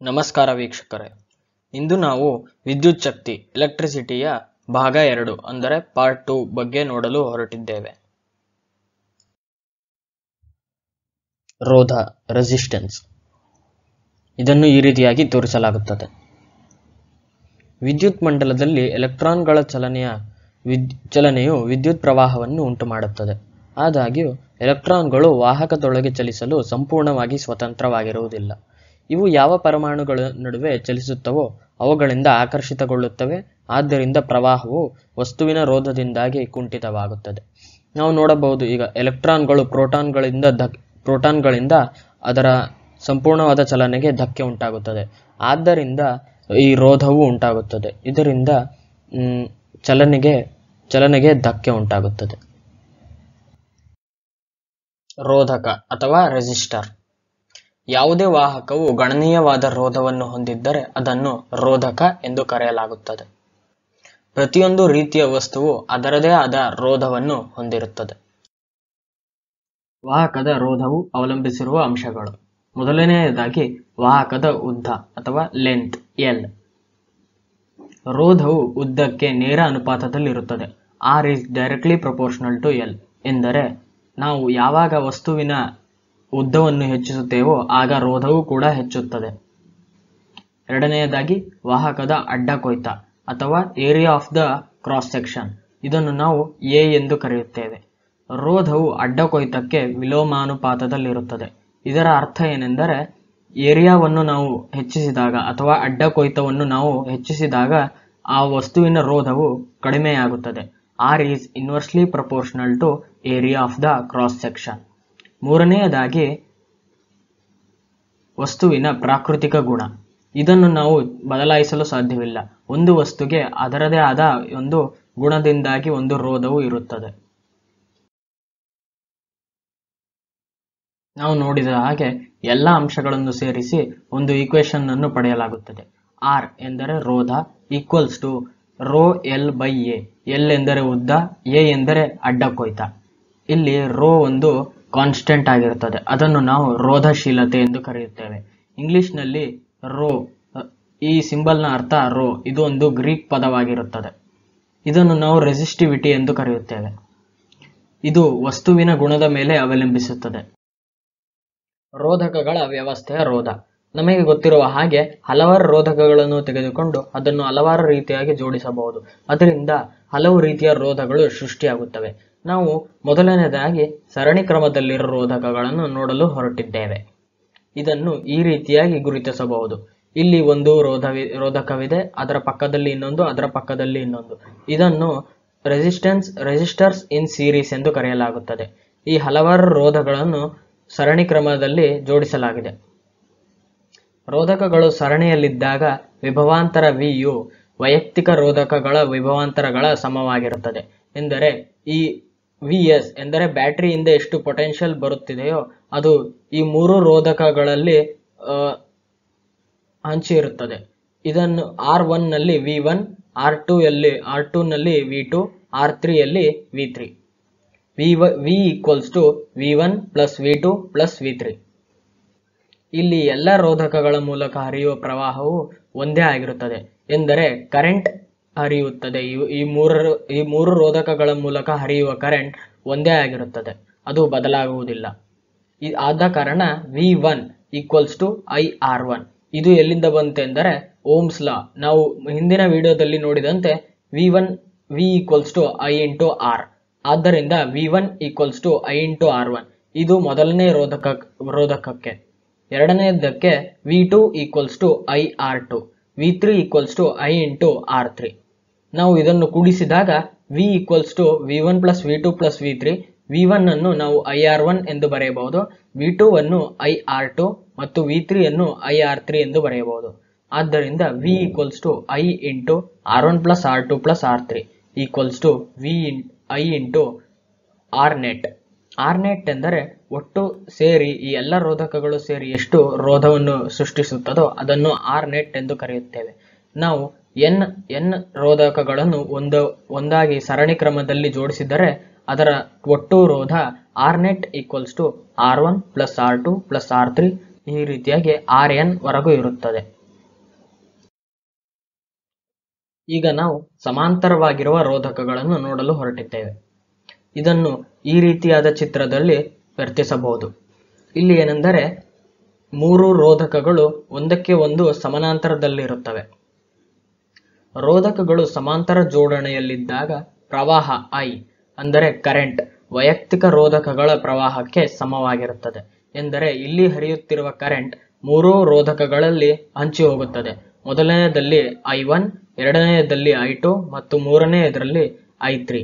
ನಮಸ್ಕಾರ ವೀಕ್ಷಕರೇ ಇಂದು ನಾವು ವಿದ್ಯುತ್ ಶಕ್ತಿ ಎಲೆಕ್ಟ್ರಿಸಿಟಿಯ ಭಾಗ ಎರಡು ಅಂದರೆ ಪಾರ್ಟ್ ಟು ಬಗ್ಗೆ ನೋಡಲು ಹೊರಟಿದ್ದೇವೆ ರೋಧ ರೆಸಿಸ್ಟೆನ್ಸ್ ಇದನ್ನು ಈ ರೀತಿಯಾಗಿ ತೋರಿಸಲಾಗುತ್ತದೆ ವಿದ್ಯುತ್ ಮಂಡಲದಲ್ಲಿ ಎಲೆಕ್ಟ್ರಾನ್ಗಳ ಚಲನೆಯ ವಿದ್ ಚಲನೆಯು ವಿದ್ಯುತ್ ಪ್ರವಾಹವನ್ನು ಉಂಟುಮಾಡುತ್ತದೆ ಆದಾಗ್ಯೂ ಎಲೆಕ್ಟ್ರಾನ್ಗಳು ವಾಹಕದೊಳಗೆ ಚಲಿಸಲು ಸಂಪೂರ್ಣವಾಗಿ ಸ್ವತಂತ್ರವಾಗಿರುವುದಿಲ್ಲ ಇವು ಯಾವ ಪರಮಾಣುಗಳ ನಡುವೆ ಚಲಿಸುತ್ತವೋ ಅವುಗಳಿಂದ ಆಕರ್ಷಿತಗೊಳ್ಳುತ್ತವೆ ಆದ್ದರಿಂದ ಪ್ರವಾಹವು ವಸ್ತುವಿನ ರೋಧದಿಂದಾಗಿ ಕುಂಠಿತವಾಗುತ್ತದೆ ನಾವು ನೋಡಬಹುದು ಈಗ ಎಲೆಕ್ಟ್ರಾನ್ಗಳು ಪ್ರೋಟಾನ್ಗಳಿಂದ ಧಕ್ ಪ್ರೋಟಾನ್ಗಳಿಂದ ಅದರ ಸಂಪೂರ್ಣವಾದ ಚಲನೆಗೆ ಧಕ್ಕೆ ಉಂಟಾಗುತ್ತದೆ ಆದ್ದರಿಂದ ಈ ರೋಧವು ಉಂಟಾಗುತ್ತದೆ ಇದರಿಂದ ಮ್, ಚಲನೆಗೆ ಚಲನೆಗೆ ಧಕ್ಕೆ ಉಂಟಾಗುತ್ತದೆ ರೋಧಕ ಅಥವಾ ರೆಸಿಸ್ಟರ್ ಯಾವುದೇ ವಾಹಕವು ಗಣನೀಯವಾದ ರೋಧವನ್ನು ಹೊಂದಿದ್ದರೆ ಅದನ್ನು ರೋಧಕ ಎಂದು ಕರೆಯಲಾಗುತ್ತದೆ ಪ್ರತಿಯೊಂದು ರೀತಿಯ ವಸ್ತುವು ಅದರದೇ ಆದ ರೋಧವನ್ನು ಹೊಂದಿರುತ್ತದೆ ವಾಹಕದ ರೋಧವು ಅವಲಂಬಿಸಿರುವ ಅಂಶಗಳು ಮೊದಲನೆಯದಾಗಿ ವಾಹಕದ ಉದ್ದ ಅಥವಾ ಲೆಂತ್ ಎಲ್ ರೋಧವು ಉದ್ದಕ್ಕೆ ನೇರ ಅನುಪಾತದಲ್ಲಿರುತ್ತದೆ R is directly proportional to L ಎಂದರೆ ನಾವು ಯಾವಾಗ ವಸ್ತುವಿನ ಉದ್ದವನ್ನು ಹೆಚ್ಚಿಸುತ್ತೇವೋ ಆಗ ರೋಧವು ಕೂಡ ಹೆಚ್ಚುತ್ತದೆ ಎರಡನೆಯದಾಗಿ ವಾಹಕದ ಅಡ್ಡ ಕೊಯ್ತ ಅಥವಾ area of the cross section ಇದನ್ನು ನಾವು ಎ ಎಂದು ಕರೆಯುತ್ತೇವೆ ರೋಧವು ಅಡ್ಡ ಕೊಯ್ತಕ್ಕೆ ವಿಲೋಮಾನುಪಾತದಲ್ಲಿರುತ್ತದೆ ಇದರ ಅರ್ಥ ಏನೆಂದರೆ ಏರಿಯಾವನ್ನು ನಾವು ಹೆಚ್ಚಿಸಿದಾಗ ಅಥವಾ ಅಡ್ಡ ಕೊಯ್ತವನ್ನು ನಾವು ಹೆಚ್ಚಿಸಿದಾಗ ಆ ವಸ್ತುವಿನ ರೋಧವು ಕಡಿಮೆಯಾಗುತ್ತದೆ R is inversely proportional to area of the cross section ಮೂರನೆಯದಾಗಿ ವಸ್ತುವಿನ ಪ್ರಾಕೃತಿಕ ಗುಣ ಇದನ್ನು ನಾವು ಬದಲಾಯಿಸಲು ಸಾಧ್ಯವಿಲ್ಲ ಒಂದು ವಸ್ತುಗೆ ಅದರದೇ ಆದ ಒಂದು ಗುಣದಿಂದಾಗಿ ಒಂದು ರೋಧವು ಇರುತ್ತದೆ ನಾವು ನೋಡಿದ ಹಾಗೆ ಎಲ್ಲ ಅಂಶಗಳನ್ನು ಸೇರಿಸಿ ಒಂದು ಈಕ್ವೇಶನ್ ಅನ್ನು ಪಡೆಯಲಾಗುತ್ತದೆ ಆರ್ ಎಂದರೆ ರೋಧ equals to rho L by A L ಎಂದರೆ ಉದ್ದ ಎ ಎಂದರೆ ಅಡ್ಡ ಕೊಯ್ತ ಇಲ್ಲಿ ರೋ ಒಂದು ಕಾನ್ಸ್ಟೆಂಟ್ ಆಗಿರುತ್ತದೆ ಅದನ್ನು ನಾವು ರೋಧಶೀಲತೆ ಎಂದು ಕರೆಯುತ್ತೇವೆ ಇಂಗ್ಲಿಷ್ನಲ್ಲಿ ರೋ ಈ ಸಿಂಬಲ್ನ ಅರ್ಥ ರೋ ಇದು ಒಂದು ಗ್ರೀಕ್ ಪದವಾಗಿರುತ್ತದೆ ಇದನ್ನು ನಾವು ರೆಸಿಸ್ಟಿವಿಟಿ ಎಂದು ಕರೆಯುತ್ತೇವೆ ಇದು ವಸ್ತುವಿನ ಗುಣದ ಮೇಲೆ ಅವಲಂಬಿಸುತ್ತದೆ ರೋಧಕಗಳ ವ್ಯವಸ್ಥೆಯ ರೋಧ ನಮಗೆ ಗೊತ್ತಿರುವ ಹಾಗೆ ಹಲವಾರು ರೋಧಕಗಳನ್ನು ತೆಗೆದುಕೊಂಡು ಅದನ್ನು ಹಲವಾರು ರೀತಿಯಾಗಿ ಜೋಡಿಸಬಹುದು ಅದರಿಂದ ಹಲವು ರೀತಿಯ ರೋಧಗಳು ಸೃಷ್ಟಿಯಾಗುತ್ತವೆ ನಾವು ಮೊದಲನೇದಾಗಿ ಸರಣಿ ಕ್ರಮದಲ್ಲಿರುವ ರೋಧಕಗಳನ್ನು ನೋಡಲು ಹೊರಟಿದ್ದೇವೆ ಇದನ್ನು ಈ ರೀತಿಯಾಗಿ ಗುರುತಿಸಬಹುದು ಇಲ್ಲಿ ಒಂದು ರೋಧವಿ ರೋಧಕವಿದೆ ಅದರ ಪಕ್ಕದಲ್ಲಿ ಇನ್ನೊಂದು ಅದರ ಪಕ್ಕದಲ್ಲಿ ಇನ್ನೊಂದು ಇದನ್ನು ರೆಸಿಸ್ಟೆನ್ಸ್ ರೆಸಿಸ್ಟರ್ಸ್ ಇನ್ ಸೀರೀಸ್ ಎಂದು ಕರೆಯಲಾಗುತ್ತದೆ ಈ ಹಲವಾರು ರೋಧಗಳನ್ನು ಸರಣಿ ಕ್ರಮದಲ್ಲಿ ಜೋಡಿಸಲಾಗಿದೆ ರೋಧಕಗಳು ಸರಣಿಯಲ್ಲಿದ್ದಾಗ ವಿಭವಾಂತರ ವಿ ಯು ವೈಯಕ್ತಿಕ ರೋಧಕಗಳ ವಿಭವಾಂತರಗಳ ಸಮವಾಗಿರುತ್ತದೆ ಎಂದರೆ ಈ ವಿ ಎಸ್ ಎಂದರೆ ಬ್ಯಾಟರಿಯಿಂದ ಎಷ್ಟು ಪೊಟೆನ್ಷಿಯಲ್ ಬರುತ್ತಿದೆಯೋ ಅದು ಈ ಮೂರು ರೋಧಕಗಳಲ್ಲಿ ಆ, ಹಂಚಿ ಇರುತ್ತದೆ ಇದನ್ನು ಆರ್ ಒನ್ ನಲ್ಲಿ ವಿ ಒನ್ ಆರ್ ಟೂ ಯಲ್ಲಿ ಆರ್ ಟೂ ನಲ್ಲಿ ವಿ ಟು ಆರ್ ತ್ರೀ ಯಲ್ಲಿ V three V V equals to V one plus V two plus V three ಇಲ್ಲಿ ಎಲ್ಲ ರೋಧಕಗಳ ಮೂಲಕ ಹರಿಯುವ ಪ್ರವಾಹವು ಒಂದೇ ಆಗಿರುತ್ತದೆ ಎಂದರೆ ಕರೆಂಟ್ ಹರಿಯುತ್ತದೆ ಇವು- ಈ ಮೂರರು ಈ ಮೂರು ರೋಧಕಗಳ ಮೂಲಕ ಹರಿಯುವ ಕರೆಂಟ್ ಒಂದೇ ಆಗಿರುತ್ತದೆ ಅದು ಬದಲಾಗುವುದಿಲ್ಲ ಈ- ಆದ ಕಾರಣ V one equals to I R one ಇದು ಎಲ್ಲಿಂದ ಬಂತೆಂದರೆ ಓಮ್ಸ್ ಲಾ ನಾವು ಹಿಂದಿನ ವಿಡಿಯೋದಲ್ಲಿ ನೋಡಿದಂತೆ V one V equals to I into R ಆದ್ದರಿಂದ V one equals to I into R one ಇದು ಮೊದಲನೇ ರೋಧಕ ರೋಧಕಕ್ಕೆ ಎರಡನೆಯದಕ್ಕೆ V two equals to I R two V three equals to I into R three ನಾವು ಇದನ್ನು ಕೂಡಿಸಿದಾಗ V equals to V one plus V two plus V three V one ಅನ್ನು ನಾವು ಐ ಆರ್ ಒನ್ ಎಂದು ಬರೆಯಬಹುದು V two ಅನ್ನು I R two ಮತ್ತು V three ಅನ್ನು ಐ ಆರ್ ತ್ರೀ ಎಂದು ಬರೆಯಬಹುದು ಆದ್ದರಿಂದ V equals to I into R one plus R two plus R three equals to V in I into R net R net ಎಂದರೆ ಒಟ್ಟು ಸೇರಿ ಈ ಎಲ್ಲ ರೋಧಕಗಳು ಸೇರಿ ಎಷ್ಟು ರೋಧವನ್ನು ಸೃಷ್ಟಿಸುತ್ತದೋ ಅದನ್ನು ಆರ್ ನೆಟ್ ಎಂದು ಕರೆಯುತ್ತೇವೆ ನಾವು ಎನ್ ಎನ್ ರೋಧಕಗಳನ್ನು ಒಂದು ಒಂದಾಗಿ ಸರಣಿ ಕ್ರಮದಲ್ಲಿ ಜೋಡಿಸಿದರೆ ಅದರ ಒಟ್ಟು ರೋಧ R net equals to R one plus R two plus R three ಈ ರೀತಿಯಾಗಿ ಆರ್ ಎನ್ ವರೆಗೂ ಇರುತ್ತದೆ ಈಗ ನಾವು ಸಮಾಂತರವಾಗಿರುವ ರೋಧಕಗಳನ್ನು ನೋಡಲು ಹೊರಟಿದ್ದೇವೆ ಇದನ್ನು ಈ ರೀತಿಯಾದ ಚಿತ್ರದಲ್ಲಿ ವರ್ತಿಸಬಹುದು ಇಲ್ಲಿ ಏನೆಂದರೆ ಮೂರು ರೋಧಕಗಳು ಒಂದಕ್ಕೆ ಒಂದು ಸಮಾನಾಂತರದಲ್ಲಿರುತ್ತವೆ ರೋಧಕಗಳು ಸಮಾಂತರ ಜೋಡಣೆಯಲ್ಲಿದ್ದಾಗ ಪ್ರವಾಹ ಐ ಅಂದರೆ ಕರೆಂಟ್ ವೈಯಕ್ತಿಕ ರೋಧಕಗಳ ಪ್ರವಾಹಕ್ಕೆ ಸಮವಾಗಿರುತ್ತದೆ ಎಂದರೆ ಇಲ್ಲಿ ಹರಿಯುತ್ತಿರುವ ಕರೆಂಟ್ ಮೂರೂ ರೋಧಕಗಳಲ್ಲಿ ಹಂಚಿ ಹೋಗುತ್ತದೆ ಮೊದಲನೆಯದಲ್ಲಿ ಐ ಒನ್ ಎರಡನೆಯದಲ್ಲಿ ಐ ಟು ಮತ್ತು ಮೂರನೆಯದರಲ್ಲಿ I three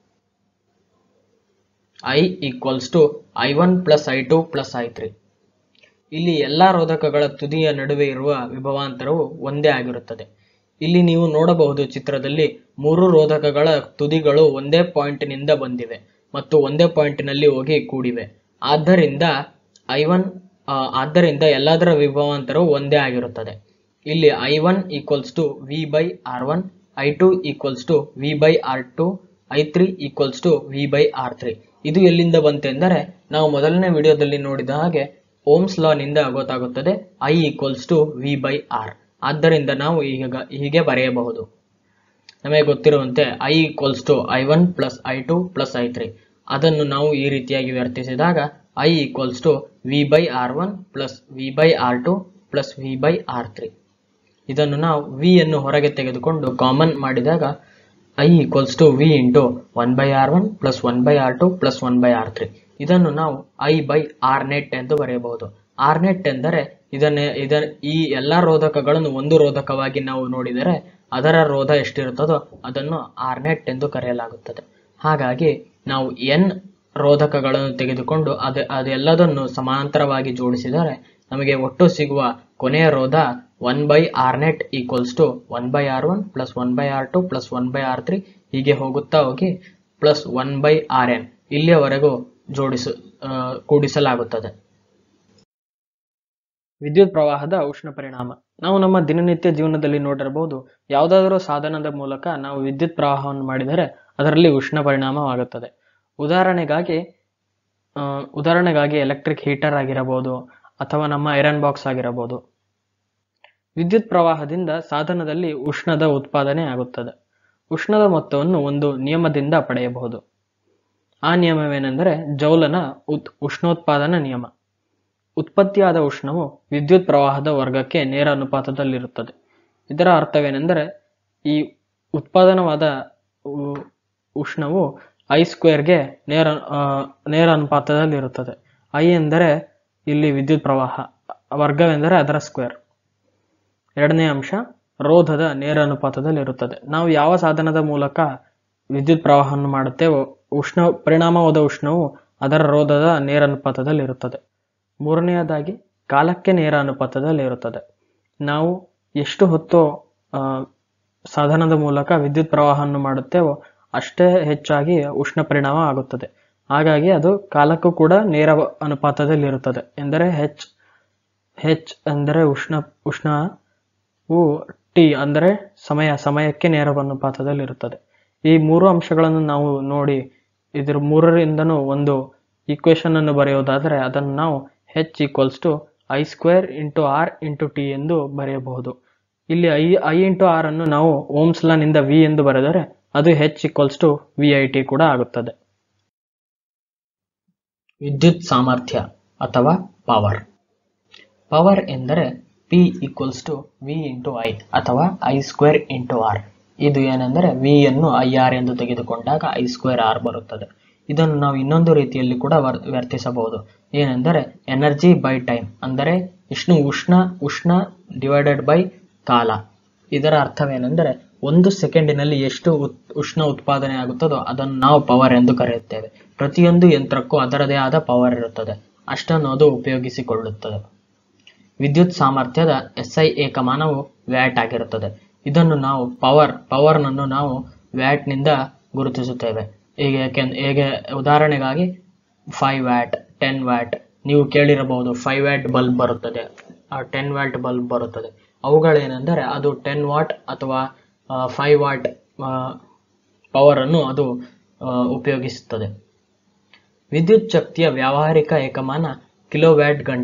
I equals to I one plus I two plus I three ಇಲ್ಲಿ ಎಲ್ಲಾ ರೋಧಕಗಳ ತುದಿಯ ನಡುವೆ ಇರುವ ವಿಭವಾಂತರವು ಒಂದೇ ಆಗಿರುತ್ತದೆ ಇಲ್ಲಿ ನೀವು ನೋಡಬಹುದು ಚಿತ್ರದಲ್ಲಿ ಮೂರು ರೋಧಕಗಳ ತುದಿಗಳು ಒಂದೇ ಪಾಯಿಂಟ್ನಿಂದ ಬಂದಿವೆ ಮತ್ತು ಒಂದೇ ಪಾಯಿಂಟ್ನಲ್ಲಿ ಹೋಗಿ ಕೂಡಿವೆ ಆದ್ದರಿಂದ ಐ ಒನ್ ಆದ್ದರಿಂದ ಎಲ್ಲದರ ವಿಭವಾಂತರವು ಒಂದೇ ಆಗಿರುತ್ತದೆ ಇಲ್ಲಿ I one equals to V by R one I two equals to V by R two I three equals to V by R three ಇದು ಎಲ್ಲಿಂದ ಬಂತೆಂದರೆ ನಾವು ಮೊದಲನೇ ವಿಡಿಯೋದಲ್ಲಿ ನೋಡಿದ ಹಾಗೆ ಓಮ್ಸ್ ಲಾ ನಿಂದ ಗೊತ್ತಾಗುತ್ತದೆ I equals to V by R ಆದ್ದರಿಂದ ನಾವು ಈಗ ಹೀಗೆ ಬರೆಯಬಹುದು ನಮಗೆ ಗೊತ್ತಿರುವಂತೆ I equals to I one plus I two plus I three ಅದನ್ನು ನಾವು ಈ ರೀತಿಯಾಗಿ ವ್ಯರ್ಥಿಸಿದಾಗ I equals to V by R one plus V by R two plus V by R three ಇದನ್ನು ನಾವು ವಿ ಅನ್ನು ಹೊರಗೆ ತೆಗೆದುಕೊಂಡು ಕಾಮನ್ ಮಾಡಿದಾಗ I equals to V into one by R one plus one by R two plus one by R three ಇದನ್ನು ನಾವು I by R net ಎಂದು ಬರೆಯಬಹುದು ಆರ್ ನೆಟ್ ಎಂದರೆ ಇದನ್ನೇ ಇದ ಈ ಎಲ್ಲ ರೋಧಕಗಳನ್ನು ಒಂದು ರೋಧಕವಾಗಿ ನಾವು ನೋಡಿದರೆ ಅದರ ರೋಧ ಎಷ್ಟಿರುತ್ತದೋ ಅದನ್ನು ಆರ್ ನೆಟ್ ಎಂದು ಕರೆಯಲಾಗುತ್ತದೆ ಹಾಗಾಗಿ ನಾವು ಎನ್ ರೋಧಕಗಳನ್ನು ತೆಗೆದುಕೊಂಡು ಅದ ಅದೆಲ್ಲದನ್ನು ಸಮಾಂತರವಾಗಿ ಜೋಡಿಸಿದರೆ ನಮಗೆ ಒಟ್ಟು ಸಿಗುವ ಕೊನೆಯ ರೋಧ one by R net equals to one by R one plus one by R two plus one by R three ಹೀಗೆ ಹೋಗುತ್ತಾ ಹೋಗಿ plus one by R N ಇಲ್ಲಿಯವರೆಗೂ ಜೋಡಿಸ ಆ, ಕೂಡಿಸಲಾಗುತ್ತದೆ ವಿದ್ಯುತ್ ಪ್ರವಾಹದ ಉಷ್ಣ ಪರಿಣಾಮ ನಾವು ನಮ್ಮ ದಿನನಿತ್ಯ ಜೀವನದಲ್ಲಿ ನೋಡಿರಬಹುದು ಯಾವುದಾದರೂ ಸಾಧನದ ಮೂಲಕ ನಾವು ವಿದ್ಯುತ್ ಪ್ರವಾಹವನ್ನು ಮಾಡಿದರೆ ಅದರಲ್ಲಿ ಉಷ್ಣ ಪರಿಣಾಮವಾಗುತ್ತದೆ ಉದಾಹರಣೆಗಾಗಿ ಆ, ಉದಾಹರಣೆಗಾಗಿ ಎಲೆಕ್ಟ್ರಿಕ್ ಹೀಟರ್ ಆಗಿರಬಹುದು ಅಥವಾ ನಮ್ಮ ಐರನ್ ಬಾಕ್ಸ್ ಆಗಿರಬಹುದು ವಿದ್ಯುತ್ ಪ್ರವಾಹದಿಂದ ಸಾಧನದಲ್ಲಿ ಉಷ್ಣದ ಉತ್ಪಾದನೆ ಆಗುತ್ತದೆ ಉಷ್ಣದ ಮೊತ್ತವನ್ನು ಒಂದು ನಿಯಮದಿಂದ ಪಡೆಯಬಹುದು ಆ ನಿಯಮವೇನೆಂದರೆ ಜೌಲನ ಉತ್ ಉಷ್ಣೋತ್ಪಾದನಾ ನಿಯಮ ಉತ್ಪತ್ತಿಯಾದ ಉಷ್ಣವು ವಿದ್ಯುತ್ ಪ್ರವಾಹದ ವರ್ಗಕ್ಕೆ ನೇರ ಅನುಪಾತದಲ್ಲಿರುತ್ತದೆ ಇದರ ಅರ್ಥವೇನೆಂದರೆ ಈ ಉತ್ಪಾದನವಾದ ಉ- ಉಷ್ಣವು ಐ ಸ್ಕ್ವೇರ್ಗೆ ನೇರ ಆ, ನೇರ ಅನುಪಾತದಲ್ಲಿರುತ್ತದೆ ಐ ಎಂದರೆ ಇಲ್ಲಿ ವಿದ್ಯುತ್ ಪ್ರವಾಹ ವರ್ಗವೆಂದರೆ ಅದರ ಸ್ಕ್ವೇರ್ ಎರಡನೇ ಅಂಶ ರೋಧದ ನೇರ ಅನುಪಾತದಲ್ಲಿರುತ್ತದೆ ನಾವು ಯಾವ ಸಾಧನದ ಮೂಲಕ ವಿದ್ಯುತ್ ಪ್ರವಾಹವನ್ನು ಮಾಡುತ್ತೇವೋ ಉಷ್ಣ ಪರಿಣಾಮವಾದ ಉಷ್ಣವು ಅದರ ರೋಧದ ನೇರ ಅನುಪಾತದಲ್ಲಿರುತ್ತದೆ ಮೂರನೆಯದಾಗಿ ಕಾಲಕ್ಕೆ ನೇರ ಅನುಪಾತದಲ್ಲಿರುತ್ತದೆ ನಾವು ಎಷ್ಟು ಹೊತ್ತು ಆ, ಸಾಧನದ ಮೂಲಕ ವಿದ್ಯುತ್ ಪ್ರವಾಹವನ್ನು ಮಾಡುತ್ತೇವೋ ಅಷ್ಟೇ ಹೆಚ್ಚಾಗಿ ಉಷ್ಣ ಪರಿಣಾಮ ಆಗುತ್ತದೆ ಹಾಗಾಗಿ ಅದು ಕಾಲಕ್ಕೂ ಕೂಡ ನೇರ ಅನುಪಾತದಲ್ಲಿರುತ್ತದೆ ಎಂದರೆ ಹೆಚ್ ಹೆಚ್ ಅಂದರೆ ಉಷ್ಣ ಉಷ್ಣವು ಟಿ ಅಂದರೆ ಸಮಯ ಸಮಯಕ್ಕೆ ನೇರ ಅನುಪಾತದಲ್ಲಿರುತ್ತದೆ ಈ ಮೂರು ಅಂಶಗಳನ್ನು ನಾವು ನೋಡಿ ಇದ್ರ ಮೂರರಿಂದನೂ ಒಂದು ಈಕ್ವೇಶನ್ ಅನ್ನು ಬರೆಯುವುದಾದರೆ ಅದನ್ನು ನಾವು H equals to I square into R into T ಎಂದು ಬರೆಯಬಹುದು ಇಲ್ಲಿ ಐ ಐ ಇಂಟು ಆರ್ ಅನ್ನು ನಾವು ಓಮ್ಸ್ ಲಾ ನಿಂದ ವಿ ಎಂದು ಬರೆದರೆ ಅದು H equals to V I T ಕೂಡ ಆಗುತ್ತದೆ ವಿದ್ಯುತ್ ಸಾಮರ್ಥ್ಯ ಅಥವಾ ಪವರ್ ಪವರ್ ಎಂದರೆ P equals to V into I ಅಥವಾ ಐ ಸ್ಕ್ವೇರ್ ಇಂಟು ಆರ್ ಇದು ಏನೆಂದರೆ ವಿ ಅನ್ನು ಐ ಆರ್ ಎಂದು ತೆಗೆದುಕೊಂಡಾಗ ಐ ಸ್ಕ್ವೇರ್ ಆರ್ ಬರುತ್ತದೆ ಇದನ್ನು ನಾವು ಇನ್ನೊಂದು ರೀತಿಯಲ್ಲಿ ಕೂಡ ವರ್ ವ್ಯರ್ಥಿಸಬಹುದು ಏನೆಂದರೆ ಎನರ್ಜಿ ಬೈ ಟೈಮ್ ಅಂದರೆ ಇಷ್ಟು ಉಷ್ಣ ಉಷ್ಣ ಡಿವೈಡೆಡ್ ಬೈ ಕಾಲ ಇದರ ಅರ್ಥವೇನೆಂದರೆ ಒಂದು ಸೆಕೆಂಡಿನಲ್ಲಿ ಎಷ್ಟು ಉತ್- ಉಷ್ಣ ಉತ್ಪಾದನೆ ಆಗುತ್ತದೋ ಅದನ್ನು ನಾವು ಪವರ್ ಎಂದು ಕರೆಯುತ್ತೇವೆ ಪ್ರತಿಯೊಂದು ಯಂತ್ರಕ್ಕೂ ಅದರದೇ ಆದ ಪವರ್ ಇರುತ್ತದೆ ಅಷ್ಟನ್ನು ಅದು ಉಪಯೋಗಿಸಿಕೊಳ್ಳುತ್ತದೆ ವಿದ್ಯುತ್ ಸಾಮರ್ಥ್ಯದ ಎಸ್ಐ ಏಕಮಾನವು ವ್ಯಾಟ್ ಆಗಿರುತ್ತದೆ ಇದನ್ನು ನಾವು ಪವರ್ ಪವರ್ನನ್ನು ನಾವು ವ್ಯಾಟ್ನಿಂದ ಗುರುತಿಸುತ್ತೇವೆ ಈಗ ಯಾಕೆಂದ್ ಹೇಗೆ ಉದಾಹರಣೆಗಾಗಿ ಫೈವ್ ವ್ಯಾಟ್ ಟೆನ್ ವ್ಯಾಟ್ ನೀವು ಕೇಳಿರಬಹುದು ಫೈವ್ ವ್ಯಾಟ್ ಬಲ್ಬ್ ಬರುತ್ತದೆ ಟೆನ್ ವ್ಯಾಟ್ ಬಲ್ಬ್ ಬರುತ್ತದೆ ಅವುಗಳೇನೆಂದರೆ ಅದು ಟೆನ್ ವಾಟ್ ಅಥವಾ ಫೈವ್ ವಾಟ್ ಪವರನ್ನು ಅದು ಆ, ಉಪಯೋಗಿಸುತ್ತದೆ ವಿದ್ಯುತ್ ಶಕ್ತಿಯ ವ್ಯಾವಹಾರಿಕ ಏಕಮಾನ ಕಿಲೋವ್ಯಾಟ್ ಗಂಟೆ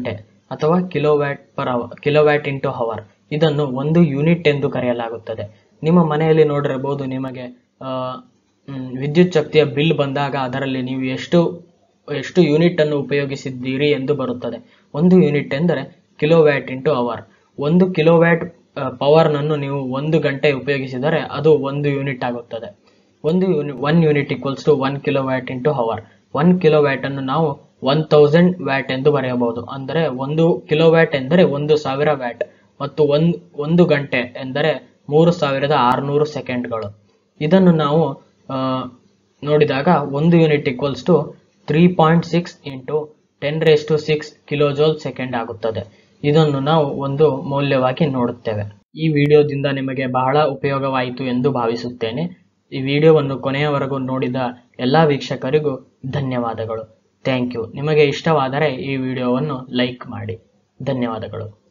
ಅಥವಾ kilowatt per hour kilowatt into hour ಇದನ್ನು ಒಂದು ಯೂನಿಟ್ ಎಂದು ಕರೆಯಲಾಗುತ್ತದೆ ನಿಮ್ಮ ಮನೆಯಲ್ಲಿ ನೋಡಿರಬಹುದು ನಿಮಗೆ ಆ, ಮ್, ವಿದ್ಯುತ್ ಶಕ್ತಿಯ ಬಿಲ್ ಬಂದಾಗ ಅದರಲ್ಲಿ ನೀವು ಎಷ್ಟು ಎಷ್ಟು ಯೂನಿಟ್ ಅನ್ನು ಉಪಯೋಗಿಸಿದ್ದೀರಿ ಎಂದು ಬರುತ್ತದೆ ಒಂದು ಯೂನಿಟ್ ಎಂದರೆ ಕಿಲೋವ್ಯಾಟ್ ಇಂಟು ಅವರ್ ಒಂದು ಕಿಲೋವ್ಯಾಟ್ ಪವರ್ನನ್ನು ನೀವು ಒಂದು ಗಂಟೆ ಉಪಯೋಗಿಸಿದರೆ ಅದು ಒಂದು ಯೂನಿಟ್ ಆಗುತ್ತದೆ ಒಂದು ಯೂನಿ one unit equals to one kilo watt into hour one kilo watt ಅನ್ನು ನಾವು ಒನ್ ತೌಸಂಡ್ ವ್ಯಾಟ್ ಎಂದು ಬರೆಯಬಹುದು ಅಂದರೆ ಒಂದು ಕಿಲೋ ವ್ಯಾಟ್ ಎಂದರೆ ಒಂದು ಸಾವಿರ ವ್ಯಾಟ್ ಮತ್ತು ಒಂದು ಒಂದು ಗಂಟೆ ಎಂದರೆ ಮೂರು ಸಾವಿರದ ಆರುನೂರು ಸೆಕೆಂಡ್ಗಳು ಇದನ್ನು ನಾವು ಆ, ನೋಡಿದಾಗ ಒಂದು unit equals to three point six into ten raise to six kilojoule second ಆಗುತ್ತದೆ ಇದನ್ನು ನಾವು ಒಂದು ಮೌಲ್ಯವಾಗಿ ನೋಡುತ್ತೇವೆ ಈ ವಿಡಿಯೋದಿಂದ ನಿಮಗೆ ಬಹಳ ಉಪಯೋಗವಾಯಿತು ಎಂದು ಭಾವಿಸುತ್ತೇನೆ ಈ ವಿಡಿಯೋವನ್ನು ಕೊನೆಯವರೆಗೂ ನೋಡಿದ ಎಲ್ಲ ವೀಕ್ಷಕರಿಗೂ ಧನ್ಯವಾದಗಳು ಥ್ಯಾಂಕ್ ಯು ನಿಮಗೆ ಇಷ್ಟವಾದರೆ ಈ ವಿಡಿಯೋವನ್ನು ಲೈಕ್ ಮಾಡಿ ಧನ್ಯವಾದಗಳು